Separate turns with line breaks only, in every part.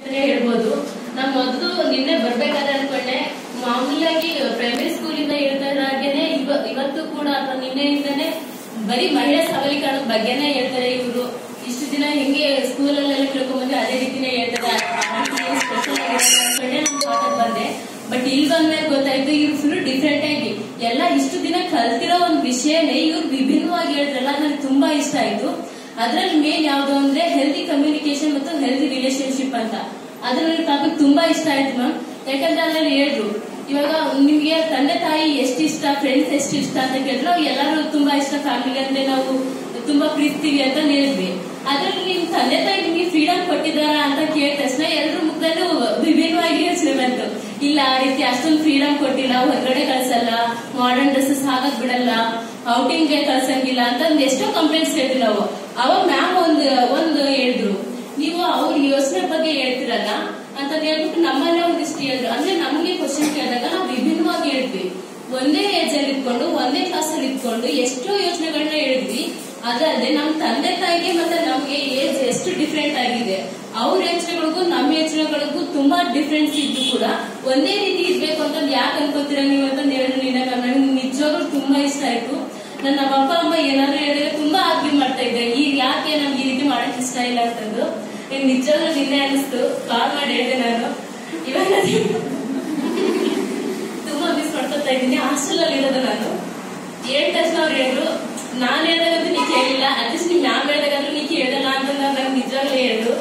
ಅಂತಾನೆ ಹೇಳ್ಬೋದು ನಾನ್ ಮೊದಲು ನಿನ್ನೆ ಬರ್ಬೇಕಾದ್ರೆ ಅನ್ಕೊಂಡೆ ಮಾಮೂಲಿಯಾಗಿ ಪ್ರೈಮರಿ ಸ್ಕೂಲಿಂದ ಹೇಳ್ತಾ ಇರೋ ಹಾಗೇನೆ ಇವ- ಇವತ್ತು ಕೂಡ ಅಥವಾ ನಿನ್ನೆಯಿಂದನೇ ಬರೀ ಮಹಿಳಾ ಸಬಲೀಕರಣದ ಬಗ್ಗೆನೇ ಹೇಳ್ತಾರೆ ಇವರು ಇಷ್ಟು ದಿನ ಹೆಂಗೆ ಸ್ಕೂಲಲ್ಲೆಲ್ಲ ತಿಳ್ಕೊಂಡ್ಬಂದ್ರೆ ಅದೇ ರೀತಿನೇ ಹೇಳ್ತಾರೆ ಸ್ಪೆಷಲ್ ಅನ್ಕೊಂಡೆ ನಾನು ಪಾಠಕ್ಕೆ ಬಂದೆ ಬಟ್ ಇಲ್ಲಿ ಬಂದ್ಮೇಲೆ ಗೊತ್ತಾಯ್ತು ಇವ್ರು ಫುಲ್ ಡಿಫ್ರೆಂಟ್ ಆಗಿ ಎಲ್ಲ ಇಷ್ಟು ದಿನ ಕಲ್ತಿರೋ ಒಂದು ವಿಷಯನೇ ಇವ್ರು ವಿಭಿನ್ನವಾಗಿ ಹೇಳಿದ್ರಲ್ಲ ನನಗೆ ತುಂಬಾ ಇಷ್ಟ ಆಯ್ತು ಅದ್ರಲ್ಲಿ ಮೇನ್ ಯಾವ್ದು ಅಂದ್ರೆ ಹೆಲ್ದಿ ಕಮ್ಯುನಿಕೇಶನ್ ಮತ್ತು ಹೆಲ್ದಿ ರಿಲೇಶನ್ಶಿಪ್ ಅಂತ ಅದ್ರಲ್ಲಿ ಟಾಪಿಕ್ ತುಂಬಾ ಇಷ್ಟ ಆಯ್ತು ಮ್ಯಾಮ್ ಯಾಕಂದ್ರೆ ಅದ್ರಲ್ಲಿ ಹೇಳಿದ್ರು ಇವಾಗ ನಿಮ್ಗೆ ತಂದೆ ತಾಯಿ ಎಷ್ಟು ಇಷ್ಟ ಫ್ರೆಂಡ್ಸ್ ಎಷ್ಟು ಇಷ್ಟ ಅಂತ ಕೇಳಿದ್ರೆ ನಾವು ಎಲ್ಲರೂ ತುಂಬಾ ಇಷ್ಟ ಫ್ಯಾಮಿಲಿ ಅಂದ್ರೆ ನಾವು ತುಂಬಾ ಪ್ರೀತಿವಿ ಅಂತ ಹೇಳಿದ್ವಿ ಅದ್ರಲ್ಲಿ ನಿಮ್ ತಂದೆ ತಾಯಿ ನಿಮ್ಗೆ ಫ್ರೀಡಮ್ ಕೊಟ್ಟಿದಾರ ಅಂತ ಕೇಳಿದ ತಕ್ಷಣ ಎಲ್ಲರೂ ಮುಖದಲ್ಲೂ ವಿಭಿನ್ನವಾಗಿ ಯೋಚನೆ ಬಂತು ಇಲ್ಲ ಆ ರೀತಿ ಅಷ್ಟೊಂದು ಫ್ರೀಡಮ್ ಕೊಟ್ಟಿಲ್ಲ ಹೊರಗಡೆ ಕಳ್ಸಲ್ಲ ಮಾಡರ್ನ್ ಡ್ರೆಸ್ಸಸ್ ಹಾಕಕ್ ಬಿಡಲ್ಲ ಔಟಿಂಗ್ ಗೆ ಕಳ್ಸಂಗಿಲ್ಲ ಅಂತ ಒಂದ್ ಎಷ್ಟೋ ಕಂಪ್ಲೇಂಟ್ಸ್ ಹೇಳ್ತೀವಿ ನಾವು ಅವಾಗ ಮ್ಯಾಮ್ ಒಂದು ಒಂದು ಹೇಳಿದ್ರು ನೀವು ಅವ್ರ ಯೋಚನೆ ಬಗ್ಗೆ ಹೇಳ್ತಿರಲ್ಲ ಅಂತ ಹೇಳ್ಬಿಟ್ಟು ನಮ್ಮಲ್ಲೇ ಒಂದಿಷ್ಟು ಹೇಳಿದ್ರು ಅಂದ್ರೆ ನಮಗೆ ಕ್ವಶನ್ ಕೇಳಿದಾಗ ನಾವು ವಿಭಿನ್ನವಾಗಿ ಹೇಳಿದ್ವಿ ಒಂದೇ ಏಜ್ ಅಲ್ಲಿ ಇದ್ಕೊಂಡು ಒಂದೇ ಕ್ಲಾಸ್ ಅಲ್ಲಿ ಇದ್ಕೊಂಡು ಎಷ್ಟೋ ಯೋಚನೆಗಳನ್ನ ಹೇಳಿದ್ವಿ ಅದಲ್ಲದೆ ನಮ್ ತಂದೆ ತಾಯಿಗೆ ಮತ್ತೆ ನಮ್ಗೆ ಏಜ್ ಎಷ್ಟು ಡಿಫ್ರೆಂಟ್ ಆಗಿದೆ ಅವ್ರ ಯೋಚನೆಗಳಿಗೂ ನಮ್ಮ ಯೋಚನೆಗಳಿಗೂ ತುಂಬಾ ಡಿಫ್ರೆನ್ಸ್ ಇದ್ದು ಕೂಡ ಒಂದೇ ರೀತಿ ಇರ್ಬೇಕು ಅಂತ ಯಾಕೆ ಅನ್ಕೋತೀರಾ ನೀವು ಅಂತ ಹೇಳಿದ್ರು ನಿನ್ನ ನನಗೆ ನಿಜವಾಗ್ಲೂ ತುಂಬಾ ಇಷ್ಟ ಆಯ್ತು ನನ್ನ ನಮ್ಮ ಅಪ್ಪ ಅಮ್ಮ ಏನಾದ್ರು ಹೇಳಿದ್ರೆ ತುಂಬಾ ಆರ್ಗ್ಯೂ ಮಾಡ್ತಾ ಇದ್ದೆ ಈಗ ಯಾಕೆ ನಮ್ಗೆ ಈ ರೀತಿ ಮಾಡಕ್ ಇಷ್ಟ ಇಲ್ಲ ಅಂತಂದು ನಂಗೆ ನಿಜವಾಗ್ಲೂ ನಿನ್ನೆ ಅನಿಸ್ತು ಕಾಲ್ ಮಾಡಿ ಹೇಳಿದೆ ನಾನು ಇವಾಗ ತುಂಬಾ ಮಿಸ್ ಮಾಡ್ಕೊತಾ ಇದ್ದೀನಿ ಹಾಸ್ಟೆಲ್ ಅಲ್ಲಿ ಇರೋದು ನಾನು ಏಳ್ ತಕ್ಷಣ ಅವ್ರು ಹೇಳಿದ್ರು ನಾನ್ ಹೇಳಿದಾಗಂತೂ ನೀ ಕೇಳಿಲ್ಲ ಅಟ್ಲೀಸ್ಟ್ ನಿಮ್ ಮ್ಯಾಮ್ ಹೇಳಿದಾಗಂತೂ ನೀ ಕೇಳಲ್ಲ ಅಂತ ನಂಗೆ ನಿಜವಾಗ್ಲೂ ಹೇಳಿದ್ರು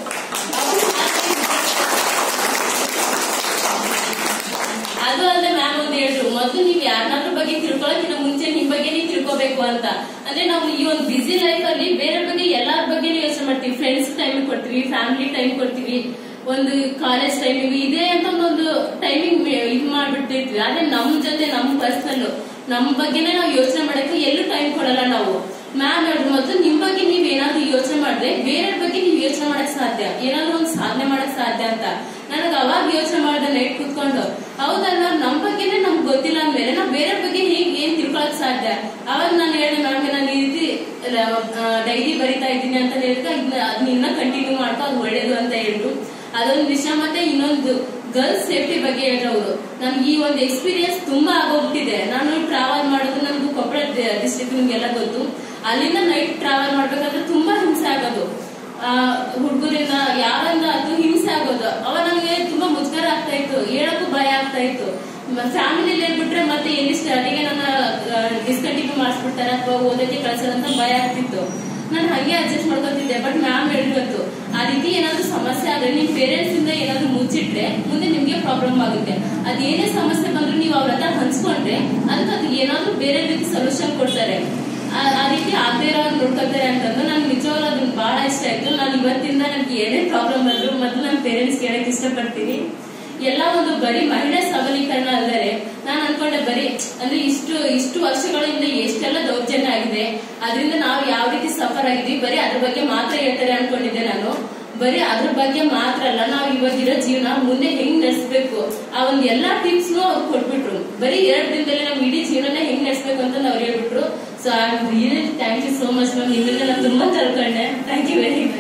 ಅದು ಅಲ್ಲದೆ ಮ್ಯಾಮ್ ಒಂದು ಹೇಳಿದ್ರು ಮೊದಲು ನೀವು ಯಾರನ್ನಾದ್ರ ಬಗ್ಗೆ ತಿಳ್ಕೊಳಕ್ಕಿಂತ ಮುಂಚೆ ನಿಮ್ ಬಗ್ಗೆ ನೀವು ತಿಳ್ಕೊಬೇಕು ಅಂತ ಅಂದ್ರೆ ನಾವು ಈ ಒಂದು ಬಿಸಿ ಲೈಫ್ ಅಲ್ಲಿ ಬೇರೆ ಬಗ್ಗೆ ಎಲ್ಲಾರ ಬಗ್ಗೆ ಯೋಚನೆ ಮಾಡ್ತೀವಿ ಫ್ರೆಂಡ್ಸ್ ಟೈಮ್ ಕೊಡ್ತೀವಿ ಫ್ಯಾಮಿಲಿ ಟೈಮ್ ಕೊಡ್ತೀವಿ ಒಂದು ಕಾಲೇಜ್ ಟೈಮಿಂಗ್ ಇದೆ ಅಂತ ಒಂದು ಟೈಮಿಂಗ್ ಇದು ಮಾಡ್ಬಿಟ್ಟಿರ್ತೀವಿ ಆದ್ರೆ ನಮ್ ಜೊತೆ ನಮ್ ಪರ್ಸನಲ್ ನಮ್ ಬಗ್ಗೆನೇ ನಾವು ಯೋಚನೆ ಮಾಡಕ್ಕೆ ಎಲ್ಲೂ ಟೈಮ್ ಕೊಡಲ್ಲ ನಾವು ಮ್ಯಾಮ್ ಹೇಳಿದ್ರು ಮೊದಲು ನಿಮ್ ಬಗ್ಗೆ ನೀವ್ ಏನಾದ್ರು ಯೋಚನೆ ಮಾಡಿದ್ರೆ ಬೇರೆಯವ್ರ ಬಗ್ಗೆ ನೀವ್ ಯೋಚನೆ ಮಾಡಕ್ ಸಾಧ್ಯ ಏನಾದ್ರು ಒಂದು ಸಾಧನೆ ಮಾಡಕ್ ಸಾಧ್ಯ ಅಂತ ನನಗೆ ಅವಾಗ ಯೋಚನೆ ಮಾಡಿದೆ ನೈಟ್ ಕುತ್ಕೊಂಡು ಹೌದಲ್ಲ ನಮ್ ಬಗ್ಗೆನೇ ನಮ್ಗೆ ಗೊತ್ತಿಲ್ಲ ಅಂದ್ಮೇಲೆ ನಾವ್ ಬೇರೆ ಬಗ್ಗೆ ಹೇಗ್ ಏನ್ ತಿಳ್ಕೊಳಕ್ ಸಾಧ್ಯ ಅವಾಗ ನಾನು ಹೇಳಿದೆ ಮ್ಯಾಮ್ಗೆ ನಾನು ಈ ರೀತಿ ಡೈಲಿ ಬರಿತಾ ಇದ್ದೀನಿ ಅಂತ ಹೇಳಿದ್ರೆ ಅದನ್ನ ಇನ್ನ ಕಂಟಿನ್ಯೂ ಮಾಡ್ಕೊ ಅದು ಒಳ್ಳೇದು ಅಂತ ಹೇಳಿದ್ರು ಅದೊಂದು ವಿಷಯ ಮತ್ತೆ ಇನ್ನೊಂದು ಗರ್ಲ್ಸ್ ಸೇಫ್ಟಿ ಬಗ್ಗೆ ಹೇಳಿದ್ರು ಅವರು ನನ್ಗೆ ಈ ಒಂದು ಎಕ್ಸ್ಪೀರಿಯನ್ಸ್ ತುಂಬಾ ಆಗೋಗ್ಬಿಟ್ಟಿದೆ ನಾನು ಟ್ರಾವೆಲ್ ಮಾಡೋದು ನಮ್ದು ಕೊಪ್ಪಳ ಡಿಸ್ಟ್ರಿಕ್ಟ್ ನಿಮ್ಗೆಲ್ಲ ಗೊತ್ತು ಅಲ್ಲಿಂದ ನೈಟ್ ಟ್ರಾವೆಲ್ ಮಾಡ್ಬೇಕಾದ್ರೆ ತುಂಬಾ ಹಿಂಸೆ ಆಗೋದು ಹುಡುಗರಿಂದ ಯಾರಿಂದ ಅದು ಹಿಂಸೆ ಆಗೋದು ಅವಾಗ ನನಗೆ ತುಂಬಾ ಮುಜುಗರ ಆಗ್ತಾ ಇತ್ತು ಹೇಳಕ್ಕೂ ಭಯ ಆಗ್ತಾ ಇತ್ತು ಫ್ಯಾಮಿಲಿಲಿ ಹೇಳ್ಬಿಟ್ರೆ ಮತ್ತೆ ಎಲ್ಲಿ ಸ್ಟಾರ್ಟಿಗೆ ನನ್ನ ಡಿಸ್ಕಂಟಿನ್ಯೂ ಮಾಡಿಸ್ಬಿಡ್ತಾರೆ ಅಥವಾ ಓದಕ್ಕೆ ಕಳ್ಸೋದು ಅಂತ ಭಯ ಆಗ್ತಿತ್ತು ನಾನು ಹಂಗೆ ಅಡ್ಜಸ್ಟ್ ಮಾಡ್ಕೊತಿದ್ದೆ ಬಟ್ ಮ್ಯಾಮ್ ಹೇಳಿವತ್ತು ಆ ರೀತಿ ಏನಾದ್ರು ಸಮಸ್ಯೆ ಆದ್ರೆ ನಿಮ್ ಪೇರೆಂಟ್ಸ್ ಇಂದ ಏನಾದ್ರು ಮುಚ್ಚಿಟ್ರೆ ಮುಂದೆ ನಿಮ್ಗೆ ಪ್ರಾಬ್ಲಮ್ ಆಗುತ್ತೆ ಅದೇನೇ ಸಮಸ್ಯೆ ಬಂದ್ರು ನೀವು ಅವ್ರ ಹತ್ರ ಹಂಚ್ಕೊಂಡ್ರೆ ಅದಕ್ಕೆ ಅದು ಏನಾದ್ರು ಬೇರೆ ರೀತಿ ಸೊಲ್ಯೂಷನ್ ಕೊಡ್ತಾರೆ ಆ- ಆ ರೀತಿ ಆಗದೆ ಇರೋ ಹಾಗೆ ನೋಡ್ಕೊತಾರೆ ಅಂತಂದು ನನ್ಗೆ ನಿಜವಾಗ್ಲೂ ಅದನ್ನ ಬಹಳ ಇಷ್ಟ ಆಯ್ತು ನಾನು ಇವತ್ತಿಂದ ನನ್ಗೆ ಏನೇ ಪ್ರಾಬ್ಲಮ್ ಬಂದ್ರು ಮೊದಲು ನನ್ನ ಪೇರೆಂಟ್ಸ್ ಕೇಳಕ್ ಇಷ್ಟಪಡ್ತೀನಿ ಎಲ್ಲ ಒಂದು ಬರೀ ಮಹಿಳಾ ಸಬಲೀಕರಣ ಅಲ್ಲದೆ ನಾನು ಅನ್ಕೊಂಡೆ ಬರೀ ಅಂದ್ರೆ ಇಷ್ಟು ಇಷ್ಟು ವರ್ಷಗಳಿಂದ ಎಷ್ಟೆಲ್ಲ ದೌರ್ಜನ್ಯ ಆಗಿದೆ ಅದರಿಂದ ನಾವು ಯಾವ ರೀತಿ ಸಫರ್ ಆಗಿದ್ವಿ ಬರೀ ಅದ್ರ ಬಗ್ಗೆ ಮಾತ್ರ ಹೇಳ್ತಾರೆ ಅನ್ಕೊಂಡಿದ್ದೆ ನಾನು ಬರೀ ಅದ್ರ ಬಗ್ಗೆ ಮಾತ್ರ ಅಲ್ಲ ನಾವು ಇವಾಗಿರೋ ಜೀವನ ಮುಂದೆ ಹೆಂಗ್ ನಡೆಸ್ಬೇಕು ಆ ಒಂದ್ ಎಲ್ಲಾ ಟಿಪ್ಸ್ ಅವ್ರು ಕೊಟ್ಬಿಟ್ರು ಬರೀ ಎರಡ್ ದಿನದಲ್ಲಿ ನಾವು ಇಡೀ ಜೀವನ ಹೆಂಗ್ ನಡೆಸ್ಬೇಕು ಅಂತ ಅವ್ರು ಹೇಳ್ಬಿಟ್ರು so I really thank you so much ma'am ನಿಮ್ಮಿಂದ ನಾನು ತುಂಬಾ ತಿಳ್ಕೊಂಡೆ ಥ್ಯಾಂಕ್ ಯು ವೆರಿ ಮಚ್